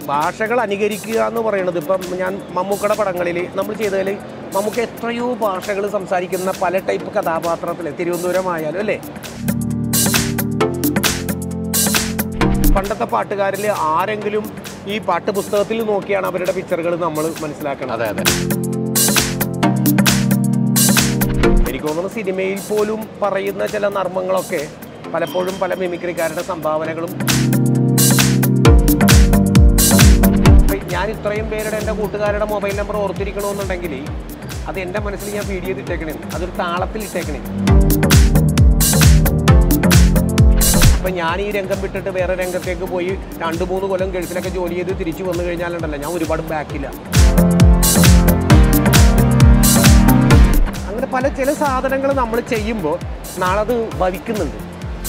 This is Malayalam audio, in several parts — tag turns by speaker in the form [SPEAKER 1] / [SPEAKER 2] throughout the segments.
[SPEAKER 1] ഭാഷകൾ അനുകരിക്കുക എന്ന് പറയുന്നത് ഇപ്പം ഞാൻ മമ്മൂക്കയുടെ പടങ്ങളിൽ നമ്മൾ ചെയ്തതിൽ നമുക്ക് എത്രയോ ഭാഷകൾ സംസാരിക്കുന്ന പല ടൈപ്പ് കഥാപാത്രത്തിൽ തിരുവനന്തപുരം ആയാലും അല്ലേ പണ്ടത്തെ പാട്ടുകാരിൽ ആരെങ്കിലും ഈ പാട്ട് പുസ്തകത്തിൽ നോക്കിയാണ് അവരുടെ പിക്ചറുകൾ നമ്മൾ മനസ്സിലാക്കണം
[SPEAKER 2] അതെ അതെ
[SPEAKER 1] എനിക്ക് തോന്നുന്നു സിനിമയിൽ പോലും പറയുന്ന ചില നർമ്മങ്ങളൊക്കെ പലപ്പോഴും പല മിമിക്രിക്കാരുടെ സംഭാവനകളും ഇപ്പൊ ഞാൻ ഇത്രയും പേരുടെ എൻ്റെ കൂട്ടുകാരുടെ മൊബൈൽ നമ്പർ ഓർത്തിരിക്കണമെന്നുണ്ടെങ്കിൽ അത് എൻ്റെ മനസ്സിൽ ഞാൻ ഫീഡ് ചെയ്തിട്ടേക്കണേ അതൊരു താളത്തിൽ ഇട്ടേക്കണേ ഇപ്പം ഞാൻ ഈ രംഗം വിട്ടിട്ട് വേറെ രംഗത്തേക്ക് പോയി രണ്ട് മൂന്ന് കൊല്ലം ഗൾഫിലൊക്കെ ജോലി ചെയ്ത് തിരിച്ചു വന്നു കഴിഞ്ഞാലുണ്ടല്ലോ ഞാൻ ഒരുപാട് ബാക്കില്ല അങ്ങനെ പല ചില സാധനങ്ങൾ നമ്മൾ ചെയ്യുമ്പോൾ നാളെ അത് ഭവിക്കുന്നുണ്ട്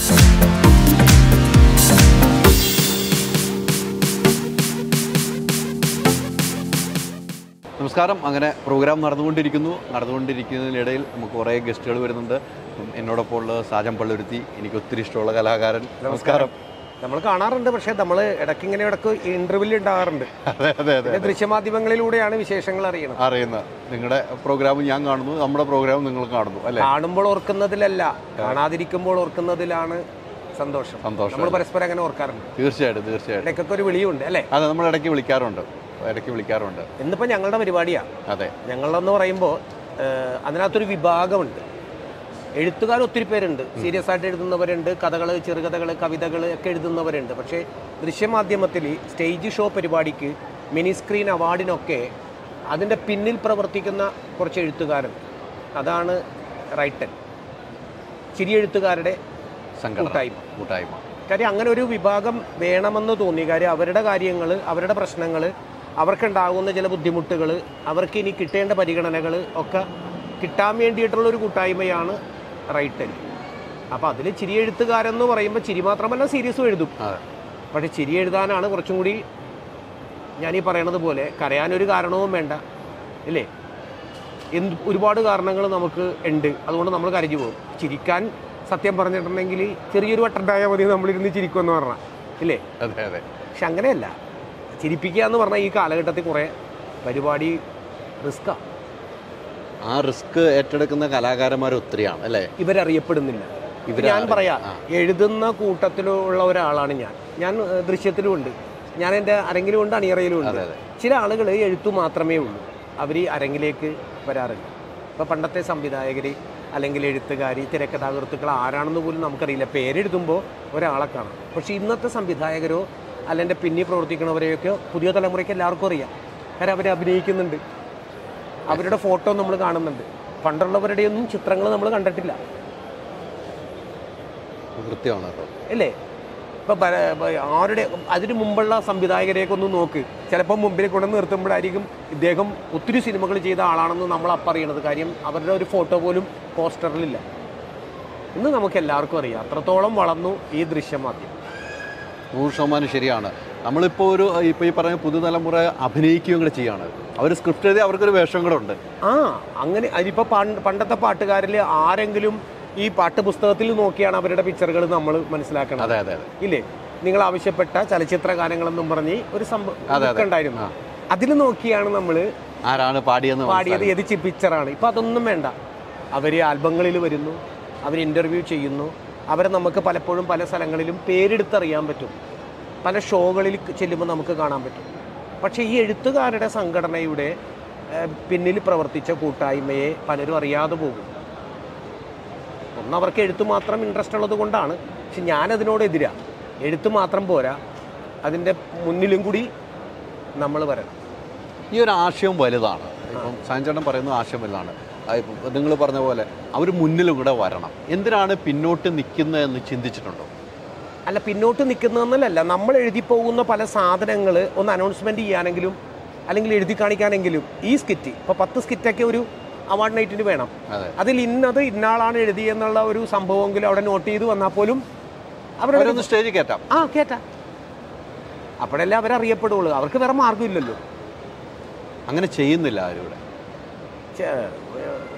[SPEAKER 2] നമസ്കാരം അങ്ങനെ പ്രോഗ്രാം നടന്നുകൊണ്ടിരിക്കുന്നു നടന്നുകൊണ്ടിരിക്കുന്നതിനിടയിൽ നമുക്ക് കുറേ ഗസ്റ്റുകൾ വരുന്നുണ്ട് ഉം, എന്നോടൊപ്പം ഉള്ള സാജൻ പള്ളുരുത്തി എനിക്ക് ഒത്തിരി ഇഷ്ടമുള്ള കലാകാരൻ നമസ്കാരം
[SPEAKER 1] നമ്മൾ കാണാറുണ്ട് പക്ഷേ നമ്മൾ ഇടയ്ക്ക് ഇങ്ങനെ ഇടയ്ക്ക് ഇന്റർവ്യൂ ഉണ്ടാകാറുണ്ട്
[SPEAKER 2] അതെ അതെ അതെ
[SPEAKER 1] പിന്നെ ദൃശ്യമാധ്യമങ്ങളിലൂടെയാണ് വിശേഷങ്ങൾ അറിയുന്നത്
[SPEAKER 2] അറിയുന്ന നിങ്ങളുടെ പ്രോഗ്രാം ഞാൻ കാണുന്നു നമ്മുടെ പ്രോഗ്രാം നിങ്ങൾ കാണുന്നു അല്ലേ
[SPEAKER 1] കാണുമ്പോൾ ഓർക്കുന്നതിലല്ല കാണാതിരിക്കുമ്പോൾ ഓർക്കുന്നതിലാണ് സന്തോഷം
[SPEAKER 2] സന്തോഷം.
[SPEAKER 1] നമ്മൾ പരസ്പരം അങ്ങനെ ഓർക്കാറുണ്ട്
[SPEAKER 2] തീർച്ചയായിട്ടും തീർച്ചയായിട്ടും
[SPEAKER 1] ഇടയ്ക്കൊക്കെ ഒരു വിളിയുണ്ട് അല്ലേ
[SPEAKER 2] അതെ നമ്മൾ ഇടയ്ക്ക് വിളിക്കാറുണ്ട് ഇടയ്ക്ക് വിളിക്കാറുണ്ട്
[SPEAKER 1] ഇന്നിപ്പോൾ ഞങ്ങളുടെ പരിപാടിയാണ്
[SPEAKER 2] അതെ
[SPEAKER 1] ഞങ്ങളെന്ന് പറയുമ്പോൾ ഏഹ്, അതിനകത്തൊരു വിഭാഗമുണ്ട് എഴുത്തുകാർ ഒത്തിരി പേരുണ്ട് സീരിയസ് ആയിട്ട് എഴുതുന്നവരുണ്ട് കഥകൾ ചെറുകഥകൾ കവിതകൾ ഒക്കെ എഴുതുന്നവരുണ്ട് പക്ഷേ ദൃശ്യമാധ്യമത്തിൽ സ്റ്റേജ് ഷോ പരിപാടിക്ക് മിനി സ്ക്രീൻ അവാർഡിനൊക്കെ അതിൻ്റെ പിന്നിൽ പ്രവർത്തിക്കുന്ന കുറച്ച് എഴുത്തുകാരുണ്ട് അതാണ് റൈറ്റൻ ചിരി എഴുത്തുകാരുടെ
[SPEAKER 2] സംഘടന
[SPEAKER 1] കൂട്ടായ്മ
[SPEAKER 2] കൂട്ടായ്മ
[SPEAKER 1] കാര്യം അങ്ങനെ ഒരു വിഭാഗം വേണമെന്ന് തോന്നി കാര്യം അവരുടെ കാര്യങ്ങൾ അവരുടെ പ്രശ്നങ്ങൾ അവർക്കുണ്ടാകുന്ന ചില ബുദ്ധിമുട്ടുകൾ അവർക്ക് ഇനി കിട്ടേണ്ട പരിഗണനകൾ ഒക്കെ കിട്ടാൻ വേണ്ടിയിട്ടുള്ള ഒരു കൂട്ടായ്മയാണ് റൈറ്റൻ അപ്പോൾ അതിൽ ചിരി എഴുത്തുകാരെന്ന് പറയുമ്പോൾ ചിരി മാത്രമല്ല സീരിയസും എഴുതും
[SPEAKER 2] അതെ
[SPEAKER 1] പക്ഷേ ചിരി എഴുതാനാണ് കുറച്ചും കൂടി ഞാൻ ഈ പറയണത് പോലെ കരയാനൊരു കാരണവും വേണ്ട ഇല്ലേ എന്ത് ഒരുപാട് കാരണങ്ങൾ നമുക്ക് ഉണ്ട് അതുകൊണ്ട് നമ്മൾ കരഞ്ഞു പോകും ചിരിക്കാൻ സത്യം പറഞ്ഞിട്ടുണ്ടെങ്കിൽ ചെറിയൊരു വട്ടണ്ടായാൽ മതി നമ്മളിരുന്ന് ചിരിക്കുമെന്ന് പറഞ്ഞാൽ ഇല്ലേ
[SPEAKER 2] അതെ അതെ
[SPEAKER 1] പക്ഷെ അങ്ങനെയല്ല ചിരിപ്പിക്കുക എന്ന് പറഞ്ഞാൽ ഈ കാലഘട്ടത്തിൽ കുറേ പരിപാടി റിസ്ക്കാണ്
[SPEAKER 2] ആ റിസ്ക് ഏറ്റെടുക്കുന്ന കലാകാരന്മാർ ഒത്തിരിയാണ് അല്ലേ
[SPEAKER 1] ഇവരറിയപ്പെടുന്നില്ല
[SPEAKER 2] ഇവര്
[SPEAKER 1] ഞാൻ
[SPEAKER 2] ആര്?
[SPEAKER 1] പറയാം
[SPEAKER 2] ആ.
[SPEAKER 1] എഴുതുന്ന കൂട്ടത്തിലുള്ള ഒരാളാണ് ഞാൻ ഞാൻ ഏഹ്, ദൃശ്യത്തിലുമുണ്ട് ഞാൻ എൻ്റെ അരങ്ങിലും ഉണ്ട് അണിയറയിലും ഉണ്ട്
[SPEAKER 2] അതെ, അതെ.
[SPEAKER 1] ചില ആളുകൾ എഴുത്തു മാത്രമേ ഉള്ളൂ അവർ ഈ അരങ്ങിലേക്ക് വരാറില്ല ഇപ്പോൾ പണ്ടത്തെ സംവിധായകർ അല്ലെങ്കിൽ എഴുത്തുകാരി തിരക്കഥാകൃത്തുക്കൾ ആരാണെന്ന് പോലും നമുക്കറിയില്ല പേരെഴുതുമ്പോൾ ഒരാളെ കാണാം പക്ഷേ ഇന്നത്തെ സംവിധായകരോ അല്ലെങ്കിൽ പിന്നിൽ പ്രവർത്തിക്കുന്നവരെയൊക്കെ പുതിയ തലമുറയ്ക്ക് എല്ലാവർക്കും അറിയാം കാരണം അവർ അഭിനയിക്കുന്നുണ്ട് അവരുടെ ഫോട്ടോ നമ്മൾ കാണുന്നുണ്ട് പണ്ടുള്ളവരുടെയൊന്നും ചിത്രങ്ങൾ നമ്മൾ കണ്ടിട്ടില്ല
[SPEAKER 2] കൃത്യമാണ് കേട്ടോ
[SPEAKER 1] അല്ലേ ഇപ്പൊ ബ- ബ- ആരുടെ അതിന് മുമ്പുള്ള സംവിധായകരെയൊക്കെ ഒന്ന് നോക്ക് ചിലപ്പോൾ മുമ്പിൽ കൊണ്ട് നിർത്തുമ്പോഴായിരിക്കും ഇദ്ദേഹം ഒത്തിരി സിനിമകൾ ചെയ്ത ആളാണെന്ന് നമ്മൾ അപ്പം അറിയണത് കാര്യം അവരുടെ ഒരു ഫോട്ടോ പോലും പോസ്റ്ററിലില്ല ഇന്ന് നമുക്ക് എല്ലാവർക്കും അറിയാം അത്രത്തോളം വളർന്നു ഈ ദൃശ്യമാധ്യമം
[SPEAKER 2] നൂറ് ശതമാനം ശരിയാണ് നമ്മളിപ്പോൾ ഒരു ഇപ്പോൾ ഈ പറഞ്ഞ പുതുതലമുറ അഭിനയിക്കുകയും കൂടെ ചെയ്യാണ് അവർ സ്ക്രിപ്റ്റ് എഴുതി അവർക്കൊരു വേഷം കൂടെ ഉണ്ട്
[SPEAKER 1] ആ അങ്ങനെ അതിപ്പോൾ പണ്ടത്തെ പാട്ടുകാരിൽ ആരെങ്കിലും ഈ പാട്ട് പുസ്തകത്തിൽ നോക്കിയാണ് അവരുടെ പിക്ചറുകൾ നമ്മൾ മനസ്സിലാക്കണം
[SPEAKER 2] അതെ അതെ അതെ
[SPEAKER 1] ഇല്ലേ നിങ്ങൾ ആവശ്യപ്പെട്ട ചലച്ചിത്ര ഗാനങ്ങളെന്നും പറഞ്ഞ് ഒരു
[SPEAKER 2] അതെ,
[SPEAKER 1] സംഭവം
[SPEAKER 2] അതെ.
[SPEAKER 1] ഉണ്ടായിരുന്നു
[SPEAKER 2] ആ.
[SPEAKER 1] അതിൽ നോക്കിയാണ് നമ്മൾ
[SPEAKER 2] ആരാണ് പാടിയെന്ന്
[SPEAKER 1] പാടിയത് ഏത് ചി- പിക്ചറാണ് ഇപ്പം അതൊന്നും വേണ്ട അവർ ആൽബങ്ങളിൽ വരുന്നു അവർ ഇൻ്റർവ്യൂ ചെയ്യുന്നു അവരെ നമുക്ക് പലപ്പോഴും പല സ്ഥലങ്ങളിലും പേരെടുത്തറിയാൻ പറ്റും പല ഷോകളിൽ ചെല്ലുമ്പോൾ നമുക്ക് കാണാൻ പറ്റും പക്ഷേ ഈ എഴുത്തുകാരുടെ സംഘടനയുടെ ഏഹ്, പിന്നിൽ പ്രവർത്തിച്ച കൂട്ടായ്മയെ പലരും അറിയാതെ പോകും ഒന്ന് അവർക്ക് എഴുത്ത് മാത്രം ഇൻട്രസ്റ്റ് ഉള്ളത് കൊണ്ടാണ് പക്ഷെ ഞാനതിനോട് എതിരാ എഴുത്ത് മാത്രം പോരാ അതിൻ്റെ മുന്നിലും കൂടി നമ്മൾ വരണം
[SPEAKER 2] ഈ ഒരു ആശയം വലുതാണ് ഇപ്പം സാഞ്ചേട്ടൻ പറയുന്ന ആശയം വലുതാണ് നിങ്ങൾ പറഞ്ഞ പോലെ അവർ മുന്നിലും കൂടെ വരണം എന്തിനാണ് പിന്നോട്ട് നിൽക്കുന്നതെന്ന് ചിന്തിച്ചിട്ടുണ്ടോ
[SPEAKER 1] അല്ല പിന്നോട്ട് നിൽക്കുന്നതെന്നല്ല നമ്മൾ എഴുതി പോകുന്ന പല സാധനങ്ങൾ ഒന്ന് അനൗൺസ്മെന്റ് ചെയ്യാനെങ്കിലും അല്ലെങ്കിൽ എഴുതി കാണിക്കാനെങ്കിലും ഈ സ്കിറ്റ് ഇപ്പോൾ പത്ത് സ്കിറ്റൊക്കെ ഒരു അവാർഡ് നൈറ്റിന് വേണം
[SPEAKER 2] അതെ
[SPEAKER 1] അതിൽ ഇന്നത് ഇന്നാളാണ് എഴുതിയെന്നുള്ള ഒരു സംഭവമെങ്കിലും അവിടെ നോട്ട് ചെയ്ത് വന്നാൽ പോലും അവരുടെ
[SPEAKER 2] അവരൊന്ന് സ്റ്റേജിൽ കയറ്റാം
[SPEAKER 1] ആ കേട്ടാ അപ്പോഴല്ലേ അവരറിയപ്പെടുള്ളൂ അവർക്ക് വേറെ മാർഗ്ഗമില്ലല്ലോ
[SPEAKER 2] അങ്ങനെ ചെയ്യുന്നില്ല ആരും ഇവിടെ
[SPEAKER 1] ചെ-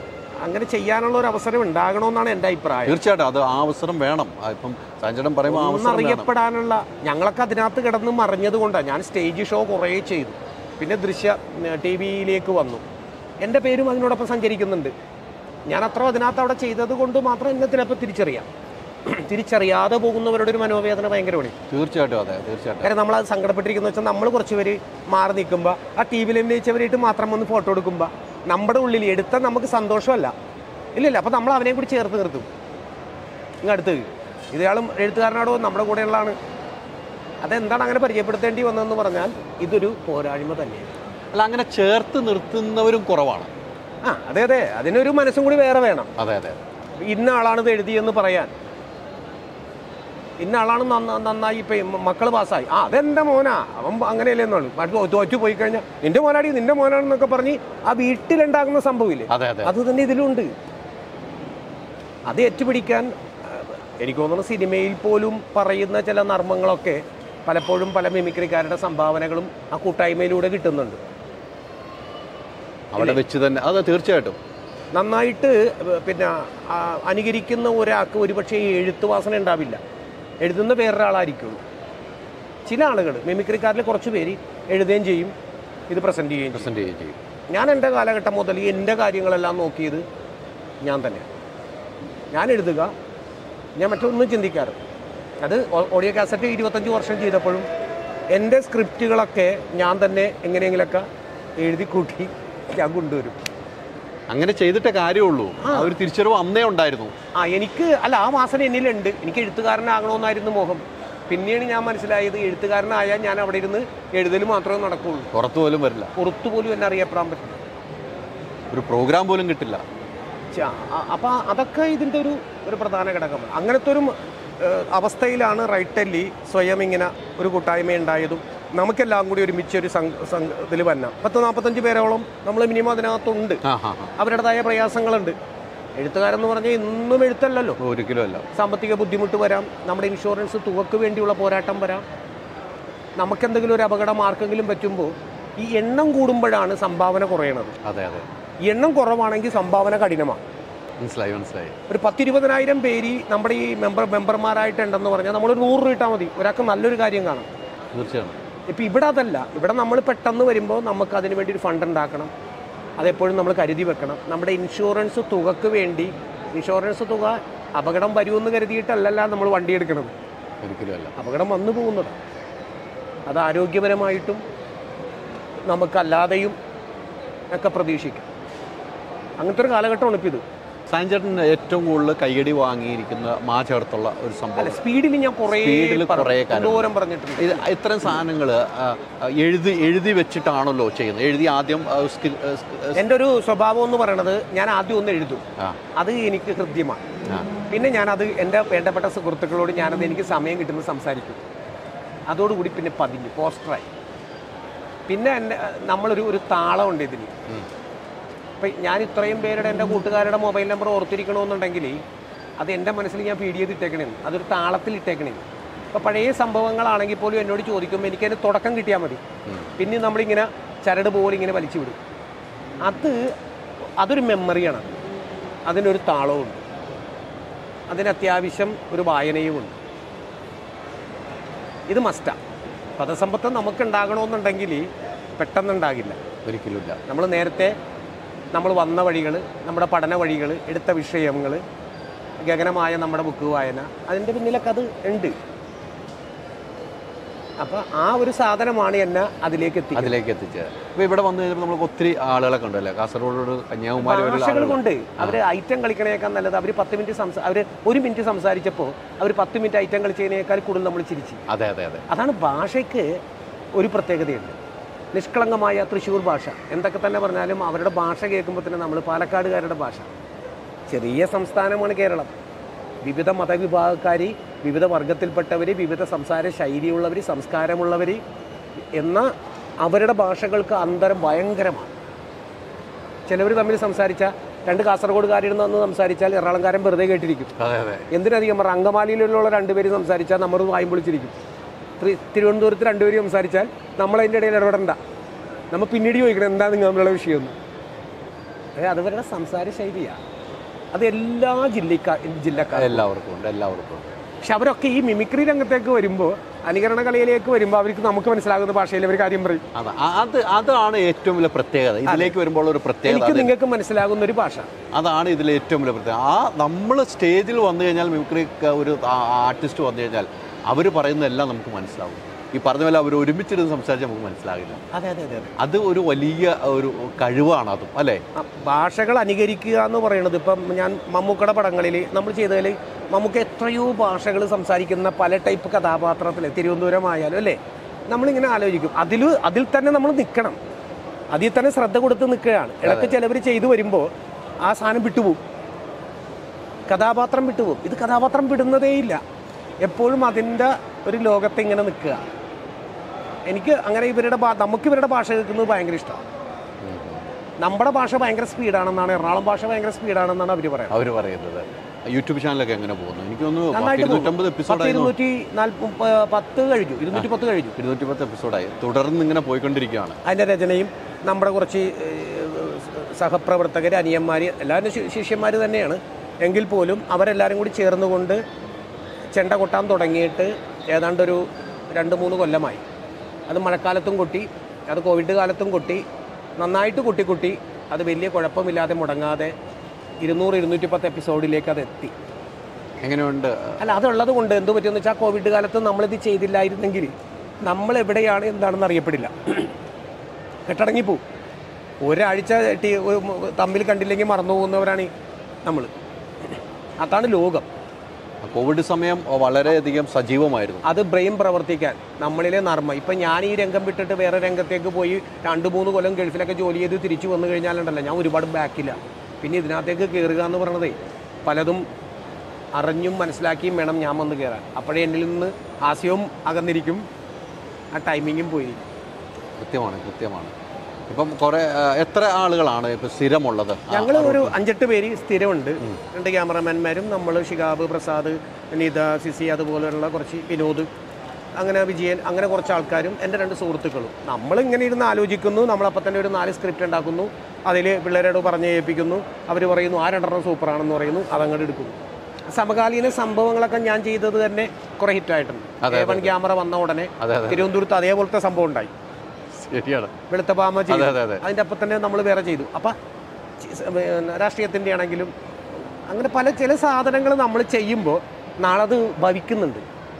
[SPEAKER 1] അങ്ങനെ ചെയ്യാനുള്ള ഒരു അവസരം ഉണ്ടാകണമെന്നാണ് എൻ്റെ അഭിപ്രായം
[SPEAKER 2] തീർച്ചയായിട്ടും അത് ആ അവസരം വേണം ആ, ഇപ്പം സാഞ്ചേട്ടൻ പറയുമ്പോൾ ആ അവസരം വേണം
[SPEAKER 1] ഒന്നറിയപ്പെടാനുള്ള ഞങ്ങളൊക്കെ അതിനകത്ത് കിടന്ന് മറിഞ്ഞത് കൊണ്ടാണ് ഞാൻ സ്റ്റേജ് ഷോ കുറേ ചെയ്തു പിന്നെ ദൃശ്യ ടി വിയിലേക്ക് വന്നു എൻ്റെ പേരും അതിനോടൊപ്പം സഞ്ചരിക്കുന്നുണ്ട് ഞാൻ അത്ര അതിനകത്ത് അവിടെ ചെയ്തത് കൊണ്ട് മാത്രം എന്നെ ചിലപ്പോൾ തിരിച്ചറിയാം തിരിച്ചറിയാതെ പോകുന്നവരുടെ ഒരു മനോവേദന ഭയങ്കരമാണ്
[SPEAKER 2] തീർച്ചയായിട്ടും അതെ തീർച്ചയായിട്ടും
[SPEAKER 1] കാരണം നമ്മൾ അത് സങ്കടപ്പെട്ടിരിക്കുന്ന വെച്ചാൽ നമ്മൾ കുറച്ച് പേര് മാറി നിൽക്കുമ്പോൾ ആ ടി വിയിൽ അഭിനയിച്ചവരായിട്ട് മാത്രം വന്ന് ഫോട്ടോ എടുക്കുമ്പോൾ നമ്മുടെ ഉള്ളിൽ എടുത്താൽ നമുക്ക് സന്തോഷമല്ല ഇല്ലില്ല അപ്പോൾ നമ്മൾ അവനെയും കൂടി ചേർത്ത് നിർത്തും ഇങ്ങ് അടുത്ത് ഇയാളും എഴുത്തുകാരനാടോ നമ്മുടെ കൂടെയുള്ളതാണ് അതെന്താണ് അങ്ങനെ പരിചയപ്പെടുത്തേണ്ടി വന്നതെന്ന് പറഞ്ഞാൽ ഇതൊരു പോരായ്മ തന്നെയാണ്
[SPEAKER 2] അല്ല അങ്ങനെ ചേർത്ത് നിർത്തുന്നവരും കുറവാണ്
[SPEAKER 1] ആ അതെ അതെ അതിനൊരു മനസ്സും കൂടി വേറെ വേണം
[SPEAKER 2] അതെ അതെ
[SPEAKER 1] ഇന്ന ആളാണ് ഇത് എഴുതിയെന്ന് പറയാൻ ഇന്ന ആളാണ് നന്ന- നന്നായി ഇപ്പം മക്കൾ പാസ്സായി ആ അതെന്റെ മോനാ അവൻ അങ്ങനെയല്ലേ എന്നുള്ളൂ മറ്റു തോറ്റു പോയി കഴിഞ്ഞാൽ നിന്റെ മോനാടി നിന്റെ മോനാണെന്നൊക്കെ പറഞ്ഞ് ആ വീട്ടിലുണ്ടാകുന്ന സംഭവമില്ലേ
[SPEAKER 2] അതെ അതെ
[SPEAKER 1] അത് തന്നെ ഇതിലുണ്ട് അത് ഏറ്റുപിടിക്കാൻ ആ, എനിക്ക് തോന്നുന്നു സിനിമയിൽ പോലും പറയുന്ന ചില നർമ്മങ്ങളൊക്കെ പലപ്പോഴും പല മിമിക്രിക്കാരുടെ സംഭാവനകളും ആ കൂട്ടായ്മയിലൂടെ കിട്ടുന്നുണ്ട്
[SPEAKER 2] അവിടെ വെച്ച് തന്നെ അതെ തീർച്ചയായിട്ടും
[SPEAKER 1] നന്നായിട്ട് പിന്നെ ആ, അനുകരിക്കുന്ന ഒരാൾക്ക് ഒരുപക്ഷെ ഈ എഴുത്ത് വാസന ഉണ്ടാവില്ല എഴുതുന്ന വേറൊരാളായിരിക്കുള്ളൂ ചില ആളുകൾ മിമിക്രിക്കാരിൽ കുറച്ച് പേര് എഴുതുകയും ചെയ്യും ഇത് പ്രസൻറ്റ് ചെയ്യുകയും ചെയ്യും
[SPEAKER 2] പ്രസന്റ് ചെയ്യുകയും ചെയ്യും
[SPEAKER 1] ഞാൻ എൻ്റെ കാലഘട്ടം മുതൽ എൻ്റെ കാര്യങ്ങളെല്ലാം നോക്കിയത് ഞാൻ തന്നെ ഞാൻ എഴുതുക ഞാൻ മറ്റൊന്നും ചിന്തിക്കാറ് അത് ഓ- ഓഡിയോ കാസറ്റ് ഇരുപത്തഞ്ച് വർഷം ചെയ്തപ്പോഴും എൻ്റെ സ്ക്രിപ്റ്റുകളൊക്കെ ഞാൻ തന്നെ എങ്ങനെയെങ്കിലൊക്കെ എഴുതി കൂട്ടി ഞാൻ കൊണ്ടുവരും
[SPEAKER 2] അങ്ങനെ ചെയ്തിട്ടേ കാര്യമുള്ളൂ ആ ഒരു തിരിച്ചറിവ് അന്നേ ഉണ്ടായിരുന്നു
[SPEAKER 1] ആ എനിക്ക് അല്ല ആ വാസന എന്നിലുണ്ട് എനിക്ക് എഴുത്തുകാരനാകണമെന്നായിരുന്നു മോഹം പിന്നെയാണ് ഞാൻ മനസ്സിലായത് എഴുത്തുകാരനായാൽ ഞാൻ അവിടെ ഇരുന്ന് എഴുതൽ മാത്രമേ നടക്കുകയുള്ളൂ
[SPEAKER 2] പുറത്തു പോലും വരില്ല
[SPEAKER 1] പുറത്തു പോലും എന്നെ അറിയപ്പെടാൻ പറ്റില്ല
[SPEAKER 2] ഒരു പ്രോഗ്രാം പോലും കിട്ടില്ല
[SPEAKER 1] ച- അ- അപ്പൊ അതൊക്കെ ഇതിന്റെ ഒരു ഒരു പ്രധാന ഘടകമാണ് അങ്ങനത്തെ ഒരു ഏഹ്, അവസ്ഥയിലാണ് റൈറ്റല്ലി സ്വയം ഇങ്ങനെ ഒരു കൂട്ടായ്മ ഉണ്ടായതും നമുക്കെല്ലാം കൂടി ഒരുമിച്ച് ഒരു സംഘ ഇതിൽ വന്ന പത്ത് നാൽപ്പത്തഞ്ച് പേരോളം നമ്മൾ മിനിമം അതിനകത്തുണ്ട്
[SPEAKER 2] ആ ഹാ ഹാ
[SPEAKER 1] അവരുടേതായ പ്രയാസങ്ങളുണ്ട് എഴുത്തുകാരെന്ന് പറഞ്ഞാൽ ഇന്നും എഴുത്തല്ലല്ലോ
[SPEAKER 2] ഒരിക്കലും അല്ല
[SPEAKER 1] സാമ്പത്തിക ബുദ്ധിമുട്ട് വരാം നമ്മുടെ ഇൻഷുറൻസ് തുകക്ക് വേണ്ടിയുള്ള പോരാട്ടം വരാം നമുക്കെന്തെങ്കിലും ഒരു അപകടം ആർക്കെങ്കിലും പറ്റുമ്പോൾ ഈ എണ്ണം കൂടുമ്പോഴാണ് സംഭാവന കുറയണത്
[SPEAKER 2] അതെ അതെ
[SPEAKER 1] ഈ എണ്ണം കുറവാണെങ്കിൽ സംഭാവന കഠിനമാണ്
[SPEAKER 2] മനസ്സിലായി മനസ്സിലായി
[SPEAKER 1] ഒരു പത്തിരുപതിനായിരം പേര് നമ്മുടെ ഈ മെമ്പർ മെമ്പർമാരായിട്ടുണ്ടെന്ന് പറഞ്ഞാൽ നമ്മൾ നൂറ് രൂപ ഇട്ടാൽ മതി ഒരാൾക്ക് നല്ലൊരു കാര്യം കാണാം
[SPEAKER 2] തീർച്ചയായും
[SPEAKER 1] ഇപ്പം ഇവിടെ അതല്ല ഇവിടെ നമ്മൾ പെട്ടെന്ന് വരുമ്പോൾ നമുക്ക് അതിന് വേണ്ടി ഒരു ഫണ്ട് ഉണ്ടാക്കണം അതെപ്പോഴും നമ്മൾ കരുതി വെക്കണം നമ്മുടെ ഇൻഷുറൻസ് തുകക്ക് വേണ്ടി ഇൻഷുറൻസ് തുക അപകടം വരുമെന്ന് കരുതിയിട്ടല്ലല്ല നമ്മൾ വണ്ടി എടുക്കണം
[SPEAKER 2] ഒരിക്കലും അല്ല
[SPEAKER 1] അപകടം വന്നു പോകുന്നത് അത് ആരോഗ്യപരമായിട്ടും നമുക്കല്ലാതെയും ഒക്കെ പ്രതീക്ഷിക്കാം അങ്ങനത്തെ ഒരു കാലഘട്ടമാണ് ഇപ്പോൾ ഇത്
[SPEAKER 2] സാഞ്ചേട്ടൻ ഏറ്റവും കൂടുതൽ കൈയടി വാങ്ങിയിരിക്കുന്ന മാ ചേർത്തുള്ള ഒരു
[SPEAKER 1] അല്ല
[SPEAKER 2] സംഭവം
[SPEAKER 1] സ്പീഡിൽ ഞാൻ കുറേ
[SPEAKER 2] സ്പീഡിൽ
[SPEAKER 1] പറഞ്ഞു.
[SPEAKER 2] കുറേ കാര്യം.
[SPEAKER 1] എന്തോരം പറഞ്ഞിട്ടുണ്ട്
[SPEAKER 2] ഇത് ഇത്തരം സാധനങ്ങൾ എഴുതി എഴുതി വെച്ചിട്ടാണല്ലോ ചെയ്യുന്നത് എഴുതി ആദ്യം ആ, സ്കിൽ ആ, സ്കി- ആ,
[SPEAKER 1] എൻ്റെ ഒരു സ്വഭാവം എന്ന് പറയണത് ഞാൻ ആദ്യം ഒന്ന് എഴുതും
[SPEAKER 2] ആ,
[SPEAKER 1] അത് എനിക്ക് ഹൃദ്യമാണ്
[SPEAKER 2] ആ.
[SPEAKER 1] പിന്നെ ഞാനത് എൻ്റെ വേണ്ടപ്പെട്ട സുഹൃത്തുക്കളോട് ഞാനത് എനിക്ക് സമയം കിട്ടുമ്പോൾ സംസാരിക്കും അതോടുകൂടി പിന്നെ പതിഞ്ഞു പോസ്റ്ററായി പിന്നെ എൻ്റെ നമ്മളൊരു ഒരു താളമുണ്ട് ഇതിന്
[SPEAKER 2] ഉം.
[SPEAKER 1] ഇപ്പം ഞാൻ ഇത്രയും പേരുടെ എൻ്റെ കൂട്ടുകാരുടെ മൊബൈൽ നമ്പർ ഓർത്തിരിക്കണമെന്നുണ്ടെങ്കിൽ അത് എൻ്റെ മനസ്സിൽ ഞാൻ ഫീഡ് ചെയ്ത് ഇട്ടേക്കണേ അതൊരു താളത്തിൽ ഇട്ടേക്കണേ ഇപ്പോൾ പഴയ സംഭവങ്ങളാണെങ്കിൽ പോലും എന്നോട് ചോദിക്കുമ്പോൾ എനിക്കതിന് തുടക്കം കിട്ടിയാൽ മതി
[SPEAKER 2] ഉം.
[SPEAKER 1] പിന്നെ നമ്മളിങ്ങനെ ചരട് പോലെ ഇങ്ങനെ വലിച്ചു വിടും അത് അതൊരു മെമ്മറിയാണ് അതിനൊരു താളവുമുണ്ട് അതിന് അത്യാവശ്യം ഒരു വായനയുമുണ്ട് ഇത് മസ്റ്റാണ് പദസമ്പത്ത് നമുക്ക് ഉണ്ടാകണമെന്നുണ്ടെങ്കിൽ പെട്ടെന്നുണ്ടാകില്ല
[SPEAKER 2] ഒരിക്കലും ഇല്ല
[SPEAKER 1] നമ്മൾ നേരത്തെ നമ്മൾ വന്ന വഴികൾ നമ്മുടെ പഠന വഴികൾ എടുത്ത വിഷയങ്ങൾ ഗഗനമായ നമ്മുടെ ബുക്ക് വായന അതിൻ്റെ പിന്നിലൊക്കെ അത് ഉണ്ട് അപ്പോൾ ആ ഒരു സാധനമാണ് എന്നെ അതിലേക്ക് എത്തി
[SPEAKER 2] അതിലേക്ക് എത്തിച്ചത് അപ്പോൾ ഇവിടെ വന്നു കഴിഞ്ഞപ്പോൾ നമുക്ക് ഒത്തിരി ആളുകളെ കണ്ടല്ലേ കാസർഗോഡ് കന്യാകുമാരി വരെയുള്ള
[SPEAKER 1] ഭാഷകൾ
[SPEAKER 2] ആളുകൾ
[SPEAKER 1] കൊണ്ട് അവർ ഐറ്റം കളിക്കണേക്കാൾ നല്ലത് അവർ പത്ത് മിനിറ്റ് സംസാ അവർ ഒരു മിനിറ്റ് സംസാരിച്ചപ്പോൾ അവർ പത്ത് മിനിറ്റ് ഐറ്റം കളിച്ചതിനേക്കാൾ കൂടുതൽ നമ്മൾ ചിരിച്ചു
[SPEAKER 2] അതെ അതെ അതെ
[SPEAKER 1] അതാണ് ഭാഷയ്ക്ക് ഒരു പ്രത്യേകതയുണ്ട് നിഷ്കളങ്കമായ തൃശ്ശൂർ ഭാഷ എന്തൊക്കെ തന്നെ പറഞ്ഞാലും അവരുടെ ഭാഷ കേൾക്കുമ്പോൾ തന്നെ നമ്മൾ പാലക്കാടുകാരുടെ ഭാഷ ചെറിയ സംസ്ഥാനമാണ് കേരളം വിവിധ മതവിഭാഗക്കാർ വിവിധ വർഗത്തിൽപ്പെട്ടവർ വിവിധ സംസാര ശൈലിയുള്ളവർ സംസ്കാരമുള്ളവർ എന്ന അവരുടെ ഭാഷകൾക്ക് അന്തരം ഭയങ്കരമാണ് ചിലവർ തമ്മിൽ സംസാരിച്ച രണ്ട് കാസർഗോഡുകാരിരുന്ന് വന്ന് സംസാരിച്ചാൽ എറണാകുളംകാരൻ വെറുതെ കേട്ടിരിക്കും
[SPEAKER 2] അതെ അതെ
[SPEAKER 1] എന്തിനധികം പറഞ്ഞ അങ്കമാലിയിലുള്ള രണ്ടുപേര് സംസാരിച്ചാൽ നമ്മൾ വായും പൊളിച്ചിരിക്കും ത്രി- തിരുവനന്തപുരത്ത് രണ്ടുപേര് സംസാരിച്ചാൽ നമ്മളതിൻ്റെ ഇടയിൽ ഇടപെടണ്ട നമ്മൾ പിന്നീട് ചോദിക്കണം എന്താ നിങ്ങൾ തമ്മിലുള്ള വിഷയമെന്ന് ഏ, അത് അവരുടെ സംസാര ശൈലിയാണ് അത് എല്ലാ ജില്ലക്കാർ ജില്ലക്കാരും
[SPEAKER 2] എല്ലാവർക്കും ഉണ്ട് എല്ലാവർക്കും ഉണ്ട്
[SPEAKER 1] പക്ഷെ അവരൊക്കെ ഈ മിമിക്രി രംഗത്തേക്ക് വരുമ്പോൾ അനുകരണ കലയിലേക്ക് വരുമ്പോൾ അവർക്ക് നമുക്ക് മനസ്സിലാകുന്ന ഭാഷയിൽ അവർ കാര്യം പറയും
[SPEAKER 2] അത് അത് അതാണ് ഏറ്റവും വലിയ പ്രത്യേകത ഇതിലേക്ക് വരുമ്പോൾ ഒരു പ്രത്യേകത
[SPEAKER 1] എനിക്ക്
[SPEAKER 2] അത്
[SPEAKER 1] നിങ്ങൾക്ക് മനസ്സിലാകുന്ന ഒരു ഭാഷ
[SPEAKER 2] അതാണ് ഇതിലെ ഏറ്റവും വലിയ പ്രത്യേകത ആ നമ്മൾ സ്റ്റേജിൽ വന്നു കഴിഞ്ഞാൽ മിമിക്രി ക- ഒരു ആർട്ടിസ്റ്റ് വന്നു കഴിഞ്ഞാൽ അവർ പറയുന്നതെല്ലാം നമുക്ക് മനസ്സിലാവും ഈ പറഞ്ഞ പോലെ അവർ ഒരുമിച്ചിരുന്ന് സംസാരിച്ചാൽ നമുക്ക് മനസ്സിലാകില്ല
[SPEAKER 1] അതെ അതെ അതെ അതെ
[SPEAKER 2] അത് ഒരു വലിയ ഒരു കഴിവാണ് അതും അല്ലേ
[SPEAKER 1] ആ, ഭാഷകൾ അനുകരിക്കുക എന്ന് പറയുന്നത് ഇപ്പം ഞാൻ മമ്മൂക്കയുടെ പടങ്ങളിൽ നമ്മൾ ചെയ്തതിൽ മമ്മൂക്ക എത്രയോ ഭാഷകൾ സംസാരിക്കുന്ന പല ടൈപ്പ് കഥാപാത്രത്തിൽ തിരുവനന്തപുരം ആയാലും അല്ലേ നമ്മളിങ്ങനെ ആലോചിക്കും അതിൽ അതിൽ തന്നെ നമ്മൾ നിൽക്കണം അതിൽ തന്നെ ശ്രദ്ധ കൊടുത്ത് നിൽക്കുകയാണ് ഇടയ്ക്ക് ചിലവർ ചെയ്തു വരുമ്പോൾ ആ സാധനം വിട്ടുപോകും കഥാപാത്രം വിട്ടുപോകും ഇത് കഥാപാത്രം വിടുന്നതേയില്ല എപ്പോഴും അതിൻ്റെ ഒരു ലോകത്ത് ഇങ്ങനെ നിൽക്കുക എനിക്ക് അങ്ങനെ ഇവരുടെ ഭാ- നമുക്ക് ഇവരുടെ ഭാഷ കേൾക്കുന്നത് ഭയങ്കര ഇഷ്ടമാണ് നമ്മുടെ ഭാഷ ഭയങ്കര സ്പീഡാണെന്നാണ് എറണാകുളം ഭാഷ ഭയങ്കര സ്പീഡാണെന്നാണ് അവർ പറയുന്നത്
[SPEAKER 2] അവർ പറയുന്നത് യൂട്യൂബ് ചാനലൊക്കെ എങ്ങനെ പോകുന്നു എനിക്ക് തോന്നുന്നു
[SPEAKER 1] നന്നായിട്ട് പോകും.
[SPEAKER 2] ഇരുന്നൂറ്റമ്പത്
[SPEAKER 1] പത്ത്
[SPEAKER 2] എപ്പിസോഡായി
[SPEAKER 1] ഇരുന്നൂറ്റി നാൽപ്പ പത്ത് കഴിഞ്ഞു ഇരുന്നൂറ്റി പത്ത് കഴിഞ്ഞു
[SPEAKER 2] ഇരുന്നൂറ്റി പത്ത് എപ്പിസോഡായി തുടർന്ന് ഇങ്ങനെ പോയിക്കൊണ്ടിരിക്കുകയാണ്
[SPEAKER 1] അതിൻ്റെ രചനയും നമ്മുടെ കുറച്ച് സഹപ്രവർത്തകർ അനിയന്മാർ എല്ലാവരും ശിഷ്യന്മാർ തന്നെയാണ് എങ്കിൽ പോലും അവരെല്ലാവരും കൂടി ചേർന്നുകൊണ്ട് ചെണ്ട കൊട്ടാൻ തുടങ്ങിയിട്ട് ഏതാണ്ടൊരു രണ്ട് മൂന്ന് കൊല്ലമായി അത് മഴക്കാലത്തും കൊട്ടി അത് കോവിഡ് കാലത്തും കൊട്ടി നന്നായിട്ട് കൊട്ടി കൊട്ടി അത് വലിയ കുഴപ്പമില്ലാതെ മുടങ്ങാതെ ഇരുന്നൂറ് ഇരുന്നൂറ്റി പത്ത് എപ്പിസോഡിലേക്ക് അത് എത്തി
[SPEAKER 2] എങ്ങനെയുണ്ട്
[SPEAKER 1] അല്ല അതുള്ളത് കൊണ്ട് എന്ത് പറ്റുമെന്ന് വെച്ചാൽ കോവിഡ് കാലത്ത് നമ്മളിത് ചെയ്തില്ലായിരുന്നെങ്കിൽ നമ്മൾ എവിടെയാണ് എന്താണെന്ന് അറിയപ്പെടില്ല കെട്ടടങ്ങിപ്പോവും ഒരാഴ്ച ടി- ഒരു മ- തമ്മിൽ കണ്ടില്ലെങ്കിൽ മറന്നു പോകുന്നവരാണ് നമ്മൾ അതാണ് ലോകം
[SPEAKER 2] കോവിഡ് സമയം വളരെയധികം സജീവമായിരുന്നു
[SPEAKER 1] അത് ബ്രെയിൻ പ്രവർത്തിക്കാൻ നമ്മളിലെ നർമ്മ ഇപ്പം ഞാൻ ഈ രംഗം വിട്ടിട്ട് വേറെ രംഗത്തേക്ക് പോയി രണ്ട് മൂന്ന് കൊല്ലം ഗൾഫിലൊക്കെ ജോലി ചെയ്ത് തിരിച്ചു വന്നു കഴിഞ്ഞാലുണ്ടല്ലോ ഞാൻ ഒരുപാട് ബാക്കില്ല പിന്നെ ഇതിനകത്തേക്ക് കയറുക എന്ന് പറയണതേ പലതും അറിഞ്ഞും മനസ്സിലാക്കിയും വേണം ഞാൻ വന്ന് കയറാൻ അപ്പോഴേ എന്നിൽ നിന്ന് ഹാസ്യവും അകന്നിരിക്കും ആ ടൈമിങ്ങും പോയി
[SPEAKER 2] കൃത്യമാണ് കൃത്യമാണ് ഇപ്പം കുറെ ആ, എത്ര ആളുകളാണ് ഇപ്പൊ സ്ഥിരമുള്ളത് ആ,
[SPEAKER 1] ഞങ്ങൾ ഒരു അഞ്ചെട്ട് പേര് സ്ഥിരമുണ്ട് രണ്ട് ക്യാമറമാൻമാരും നമ്മൾ ഷിഹാബ് പ്രസാദ് നിത സിസി അതുപോലെയുള്ള കുറച്ച് വിനോദ് അങ്ങനെ വിജയൻ അങ്ങനെ കുറച്ച് ആൾക്കാരും എൻ്റെ രണ്ട് സുഹൃത്തുക്കളും നമ്മൾ ഇങ്ങനെ ഇരുന്ന് ആലോചിക്കുന്നു നമ്മളപ്പം തന്നെ ഒരു നാല് സ്ക്രിപ്റ്റ് ഉണ്ടാക്കുന്നു അതിൽ പിള്ളേരോട് പറഞ്ഞ് ഏൽപ്പിക്കുന്നു അവർ പറയുന്നു ആ രണ്ടെണ്ണം സൂപ്പറാണെന്ന് പറയുന്നു അതങ്ങോട്ട് എടുക്കുന്നു സമകാലീന സംഭവങ്ങളൊക്കെ ഞാൻ ചെയ്തത് തന്നെ കുറേ ഹിറ്റായിട്ടുണ്ട് ഏവൺ ക്യാമറ വന്ന ഉടനെ
[SPEAKER 2] അതെ, അതെ.
[SPEAKER 1] തിരുവനന്തപുരത്ത് അതേപോലത്തെ സംഭവം ഉണ്ടായി
[SPEAKER 2] ശരിയാണ്
[SPEAKER 1] വെളുത്ത പാമ ചെയ്തു
[SPEAKER 2] അതെ അതെ അതെ
[SPEAKER 1] അതിൻ്റെ അപ്പം തന്നെ നമ്മൾ വേറെ ചെയ്തു അപ്പം രാഷ്ട്രീയത്തിൻ്റെ ആണെങ്കിലും അങ്ങനെ പല ചില സാധനങ്ങൾ നമ്മൾ ചെയ്യുമ്പോൾ നാളെ അത് ഭവിക്കുന്നുണ്ട്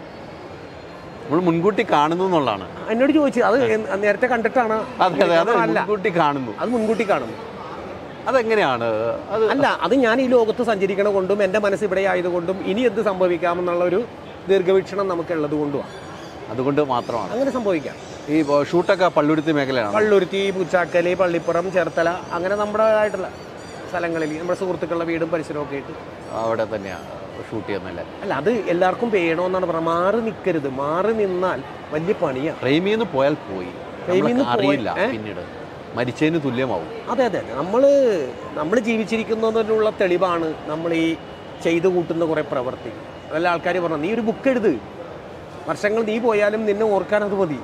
[SPEAKER 2] നമ്മൾ മുൻകൂട്ടി കാണുന്നു എന്നുള്ളതാണ്
[SPEAKER 1] എന്നോട് ചോദിച്ചു അത് എൻ- നേരത്തെ കണ്ടിട്ടാണ്
[SPEAKER 2] അതെ അതെ അത്
[SPEAKER 1] അല്ല
[SPEAKER 2] മുൻകൂട്ടി കാണുന്നു
[SPEAKER 1] അത് മുൻകൂട്ടി കാണുന്നു
[SPEAKER 2] അതെങ്ങനെയാണ് അത്
[SPEAKER 1] അല്ല അത് ഞാൻ ഈ ലോകത്ത് സഞ്ചരിക്കണ കൊണ്ടും എൻ്റെ മനസ്സ് ഇവിടെ ആയതുകൊണ്ടും ഇനി എന്ത് സംഭവിക്കാമെന്നുള്ള ഒരു ദീർഘവീക്ഷണം നമുക്കുള്ളത് കൊണ്ടുമാണ്
[SPEAKER 2] അതുകൊണ്ട് മാത്രമാണ്
[SPEAKER 1] അങ്ങനെ സംഭവിക്കാം
[SPEAKER 2] ഈ ബ- ഷൂട്ടൊക്കെ പള്ളുരുത്തി മേഖലയാണ്
[SPEAKER 1] പള്ളുരുത്തി പൂച്ചാക്കല് പള്ളിപ്പുറം ചേർത്തല അങ്ങനെ നമ്മുടെ ആയിട്ടുള്ള സ്ഥലങ്ങളിൽ നമ്മുടെ സുഹൃത്തുക്കളുടെ വീടും പരിസരവും ഒക്കെ ആയിട്ട്
[SPEAKER 2] അവിടെ തന്നെയാണ് ഷൂട്ട് ചെയ്യുന്നല്ലേ
[SPEAKER 1] അല്ല അത് എല്ലാവർക്കും വേണമെന്നാണ് പറഞ്ഞത് മാറി നിൽക്കരുത് മാറി നിന്നാൽ വലിയ പണിയാണ്
[SPEAKER 2] പ്രേമിന്ന് പോയാൽ പോയി
[SPEAKER 1] പ്രേമിന്ന്
[SPEAKER 2] നമ്മളൊക്കെ അറിയില്ല
[SPEAKER 1] പോയി, ഏ?
[SPEAKER 2] പിന്നീട് മരിച്ചതിന് തുല്യമാവും
[SPEAKER 1] അതെ അതെ അതെ നമ്മൾ നമ്മൾ ജീവിച്ചിരിക്കുന്നതിനുള്ള തെളിവാണ് നമ്മൾ ഈ ചെയ്തു കൂട്ടുന്ന കുറേ പ്രവർത്തി അതല്ല ആൾക്കാർ പറഞ്ഞു നീ ഒരു ബുക്ക് എഴുത് വർഷങ്ങൾ നീ പോയാലും നിന്നെ ഓർക്കാൻ അത് മതി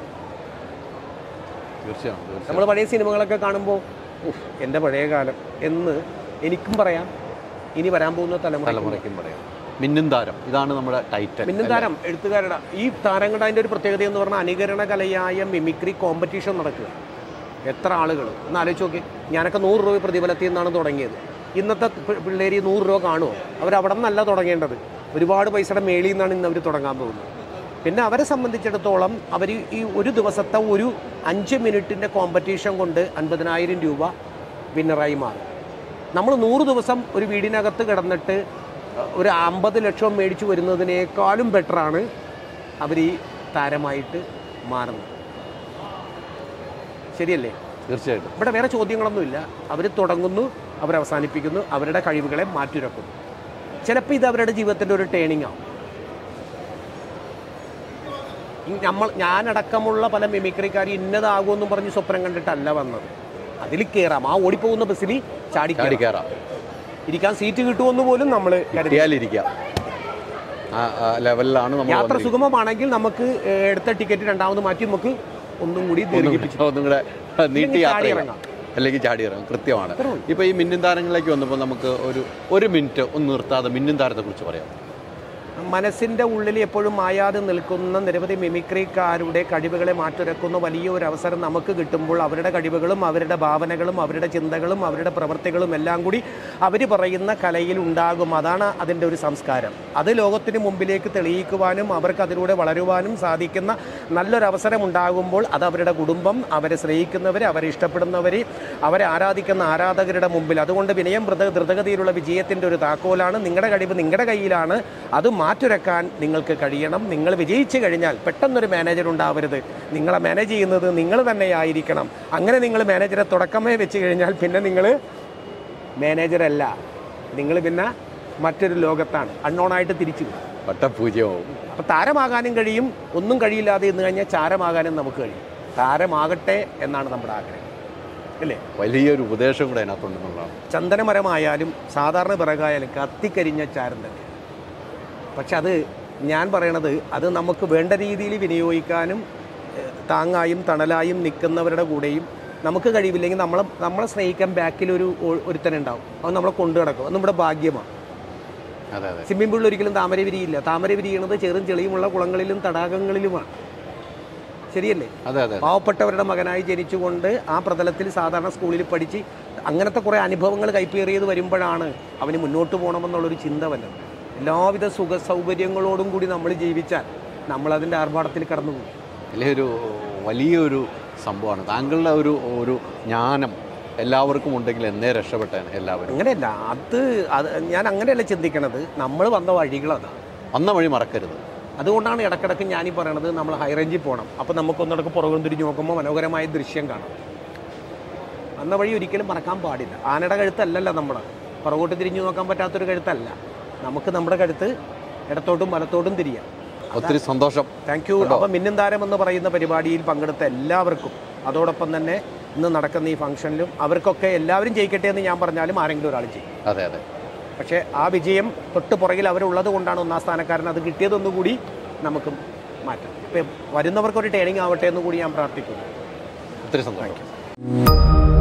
[SPEAKER 2] തീർച്ചയായും തീർച്ചയായും
[SPEAKER 1] നമ്മൾ പഴയ സിനിമകളൊക്കെ കാണുമ്പോൾ ഉഫ് എൻ്റെ പഴയ കാലം എന്ന് എനിക്കും പറയാം ഇനി വരാൻ പോകുന്ന തലമുറ
[SPEAKER 2] തലമുറയ്ക്കും പറയാം മിന്നും താരം ഇതാണ് നമ്മുടെ ടൈറ്റൽ
[SPEAKER 1] മിന്നും താരം എഴുത്തുകാരുടെ ഈ താരങ്ങളുടെ അതിൻ്റെ ഒരു പ്രത്യേകത എന്ന് പറഞ്ഞാൽ അനുകരണ കലയായ മിമിക്രി കോമ്പറ്റീഷൻ നടക്കുക എത്ര ആളുകൾ ഒന്ന് ആലോചിച്ച് നോക്കി ഞാനൊക്കെ നൂറ് രൂപ പ്രതിഫലത്തിൽ നിന്നാണ് തുടങ്ങിയത് ഇന്നത്തെ പി- പിള്ളേര് നൂറ് രൂപ കാണുമോ അവരവിടെ നിന്നല്ല തുടങ്ങേണ്ടത് ഒരുപാട് പൈസയുടെ മേളിൽ നിന്നാണ് ഇന്ന് അവർ തുടങ്ങാൻ പോകുന്നത് പിന്നെ അവരെ സംബന്ധിച്ചിടത്തോളം അവർ ഈ ഒരു ദിവസത്തെ ഒരു അഞ്ച് മിനിറ്റിൻ്റെ കോമ്പറ്റീഷൻ കൊണ്ട് അൻപതിനായിരം രൂപ വിന്നറായി മാറും നമ്മൾ നൂറ് ദിവസം ഒരു വീടിനകത്ത് കിടന്നിട്ട് ഒരു അമ്പത് ലക്ഷം മേടിച്ചു വരുന്നതിനേക്കാളും ബെറ്ററാണ് അവർ ഈ താരമായിട്ട് മാറുന്നത് ശരിയല്ലേ
[SPEAKER 2] തീർച്ചയായിട്ടും
[SPEAKER 1] ഇവിടെ വേറെ ചോദ്യങ്ങളൊന്നുമില്ല അവർ തുടങ്ങുന്നു അവർ അവസാനിപ്പിക്കുന്നു അവരുടെ കഴിവുകളെ മാറ്റുരക്കുന്നു ചിലപ്പോൾ ഇത് അവരുടെ ജീവിതത്തിൻ്റെ ഒരു ടേണിംഗ് ആവും ഈ നമ്മൾ ഞാനടക്കമുള്ള പല മിമിക്രിക്കാർ ഇന്നതാകുമെന്നും പറഞ്ഞ് സ്വപ്നം കണ്ടിട്ടല്ല വന്നത് അതിൽ കയറാം ആ ഓടിപ്പോകുന്ന ബസ്സിൽ ചാടി കയറാം.
[SPEAKER 2] ചാടിക്കയറാം
[SPEAKER 1] ഇരിക്കാൻ സീറ്റ് കിട്ടുമെന്ന് പോലും നമ്മൾ കരുതി
[SPEAKER 2] കിട്ടിയാലിരിക്കാം ആ ആ ലെവലിലാണ് നമ്മൾ
[SPEAKER 1] യാത്ര
[SPEAKER 2] വന്നിരിക്കുന്നത്.
[SPEAKER 1] സുഗമമാണെങ്കിൽ നമുക്ക് ഏഹ്, എടുത്ത ടിക്കറ്റ് രണ്ടാമത് മാറ്റി നമുക്ക് ഒന്നും കൂടി
[SPEAKER 2] ഒന്നും
[SPEAKER 1] ദീർഘിപ്പിച്ചു
[SPEAKER 2] കൂടെ- ഒന്നും കൂടെ നീട്ടി യാത്ര
[SPEAKER 1] ചാടി
[SPEAKER 2] ചെയ്യാം
[SPEAKER 1] ഇറങ്ങാം
[SPEAKER 2] അല്ലെങ്കിൽ ചാടി ഇറങ്ങും കൃത്യമാണ് ഇപ്പോൾ ഈ മിന്നും താരങ്ങളിലേക്ക് വന്നപ്പോൾ നമുക്ക് ഒരു ഒരു മിനിറ്റ് ഒന്ന് നിർത്താതെ മിന്നും താരത്തെക്കുറിച്ച് പറയാം
[SPEAKER 1] മനസ്സിൻ്റെ ഉള്ളിൽ എപ്പോഴും മായാതെ നിൽക്കുന്ന നിരവധി മിമിക്രിക്കാരുടെ കഴിവുകളെ മാറ്റുരക്കുന്ന വലിയ ഒരു അവസരം നമുക്ക് കിട്ടുമ്പോൾ അവരുടെ കഴിവുകളും അവരുടെ ഭാവനകളും അവരുടെ ചിന്തകളും അവരുടെ പ്രവൃത്തികളും എല്ലാം കൂടി അവർ പറയുന്ന കലയിൽ ഉണ്ടാകും അതാണ് അതിൻ്റെ ഒരു സംസ്കാരം അത് ലോകത്തിന് മുമ്പിലേക്ക് തെളിയിക്കുവാനും അവർക്ക് അതിലൂടെ വളരുവാനും സാധിക്കുന്ന നല്ലൊരു അവസരം ഉണ്ടാകുമ്പോൾ അത് അവരുടെ കുടുംബം അവരെ സ്നേഹിക്കുന്നവർ അവരെ ഇഷ്ടപ്പെടുന്നവർ അവരെ ആരാധിക്കുന്ന ആരാധകരുടെ മുമ്പിൽ അതുകൊണ്ട് വിനയം ദ്രുത ദ്രുതഗതിയിലുള്ള വിജയത്തിൻ്റെ ഒരു താക്കോലാണ് നിങ്ങളുടെ കഴിവ് നിങ്ങളുടെ കയ്യിലാണ് അത് മാറ്റുരക്കാൻ നിങ്ങൾക്ക് കഴിയണം നിങ്ങൾ വിജയിച്ചു കഴിഞ്ഞാൽ പെട്ടെന്നൊരു മാനേജർ ഉണ്ടാവരുത് നിങ്ങളെ മാനേജ് ചെയ്യുന്നത് നിങ്ങൾ തന്നെയായിരിക്കണം അങ്ങനെ നിങ്ങൾ മാനേജറെ തുടക്കമേ വെച്ച് കഴിഞ്ഞാൽ പിന്നെ നിങ്ങൾ മാനേജറല്ല നിങ്ങൾ പിന്നെ മറ്റൊരു ലോകത്താണ് അൺനോണായിട്ട് തിരിച്ചു വരും
[SPEAKER 2] പട്ടപൂജ്യമാവും
[SPEAKER 1] അപ്പോൾ താരമാകാനും കഴിയും ഒന്നും കഴിയില്ലാതെ ഇന്ന് കഴിഞ്ഞാൽ ചാരമാകാനും നമുക്ക് കഴിയും താരമാകട്ടെ എന്നാണ് നമ്മുടെ ആഗ്രഹം അല്ലേ
[SPEAKER 2] വലിയൊരു ഉപദേശം കൂടെ അതിനകത്തുണ്ടെന്നുള്ളതാണ്
[SPEAKER 1] ചന്ദനമരമായാലും സാധാരണ പിറകായാലും കത്തിക്കരിഞ്ഞ ചാരം തന്നെ പക്ഷെ അത് ഞാൻ പറയണത് അത് നമുക്ക് വേണ്ട രീതിയിൽ വിനിയോഗിക്കാനും ഏഹ്, താങ്ങായും തണലായും നിൽക്കുന്നവരുടെ കൂടെയും നമുക്ക് കഴിവില്ലെങ്കിൽ നമ്മളെ നമ്മളെ സ്നേഹിക്കാൻ ബാക്കിലൊരു ഒ- ഒരുത്തനുണ്ടാവും അത് നമ്മളെ കൊണ്ടു കിടക്കും അത് നമ്മുടെ ഭാഗ്യമാണ്
[SPEAKER 2] അതെ അതെ
[SPEAKER 1] സ്വിമ്മിംഗ് പൂളിൽ ഒരിക്കലും താമര വിരിയില്ല താമര വിരിയണത് ചെറും ചെളിയുമുള്ള കുളങ്ങളിലും തടാകങ്ങളിലുമാണ് ശരിയല്ലേ
[SPEAKER 2] അതെ അതെ
[SPEAKER 1] പാവപ്പെട്ടവരുടെ മകനായി ജനിച്ചുകൊണ്ട് ആ പ്രതലത്തിൽ സാധാരണ സ്കൂളിൽ പഠിച്ച് അങ്ങനത്തെ കുറേ അനുഭവങ്ങൾ കൈപ്പേറിയത് വരുമ്പോഴാണ് അവന് മുന്നോട്ട് പോകണമെന്നുള്ളൊരു ചിന്ത വല്ലതും എല്ലാവിധ സുഖ സൗകര്യങ്ങളോടും കൂടി നമ്മൾ ജീവിച്ചാൽ നമ്മളതിൻ്റെ ആർഭാടത്തിൽ കടന്നു പോകും
[SPEAKER 2] വലിയൊരു വലിയൊരു സംഭവമാണ് താങ്കളുടെ ഒരു ഒരു ജ്ഞാനം എല്ലാവർക്കും ഉണ്ടെങ്കിൽ എന്നേ രക്ഷപ്പെട്ടേനെ എല്ലാവരും
[SPEAKER 1] അങ്ങനെയല്ല അത് അത് ഞാൻ അങ്ങനെയല്ല ചിന്തിക്കണത് നമ്മൾ വന്ന വഴികളതാണ്
[SPEAKER 2] വന്ന വഴി മറക്കരുത്
[SPEAKER 1] അതുകൊണ്ടാണ് ഇടക്കിടക്ക് ഞാനീ പറയണത് നമ്മൾ ഹൈ റേഞ്ചിൽ പോകണം അപ്പോൾ നമുക്കൊന്നിടക്ക് പുറകും തിരിഞ്ഞ് നോക്കുമ്പോൾ മനോഹരമായ ദൃശ്യം കാണാം വന്ന വഴി ഒരിക്കലും മറക്കാൻ പാടില്ല ആനയുടെ കഴുത്തല്ലല്ലോ നമ്മൾ പുറകോട്ട് തിരിഞ്ഞു നോക്കാൻ പറ്റാത്തൊരു കഴുത്തല്ല നമുക്ക് നമ്മുടെ കഴുത്ത് ഇടത്തോട്ടും വലത്തോട്ടും തിരിയാം
[SPEAKER 2] ഒത്തിരി സന്തോഷം
[SPEAKER 1] താങ്ക് യു അപ്പം മിന്നും താരം എന്ന് പറയുന്ന പരിപാടിയിൽ പങ്കെടുത്ത എല്ലാവർക്കും അതോടൊപ്പം തന്നെ ഇന്ന് നടക്കുന്ന ഈ ഫംഗ്ഷനിലും അവർക്കൊക്കെ എല്ലാവരും ജയിക്കട്ടെ എന്ന് ഞാൻ പറഞ്ഞാലും ആരെങ്കിലും ഒരാൾ ചെയ്യും
[SPEAKER 2] അതെ അതെ
[SPEAKER 1] പക്ഷേ ആ വിജയം തൊട്ട് പുറകിൽ അവരുള്ളത് കൊണ്ടാണ് ഒന്നാം സ്ഥാനക്കാരൻ അത് കിട്ടിയതൊന്നുകൂടി നമുക്ക് മാറ്റാം ഇപ്പം വരുന്നവർക്കൊരു ട്രെയിനിങ് ആവട്ടെ എന്ന് കൂടി ഞാൻ പ്രാർത്ഥിക്കുന്നു
[SPEAKER 2] ഒത്തിരി സന്തോഷം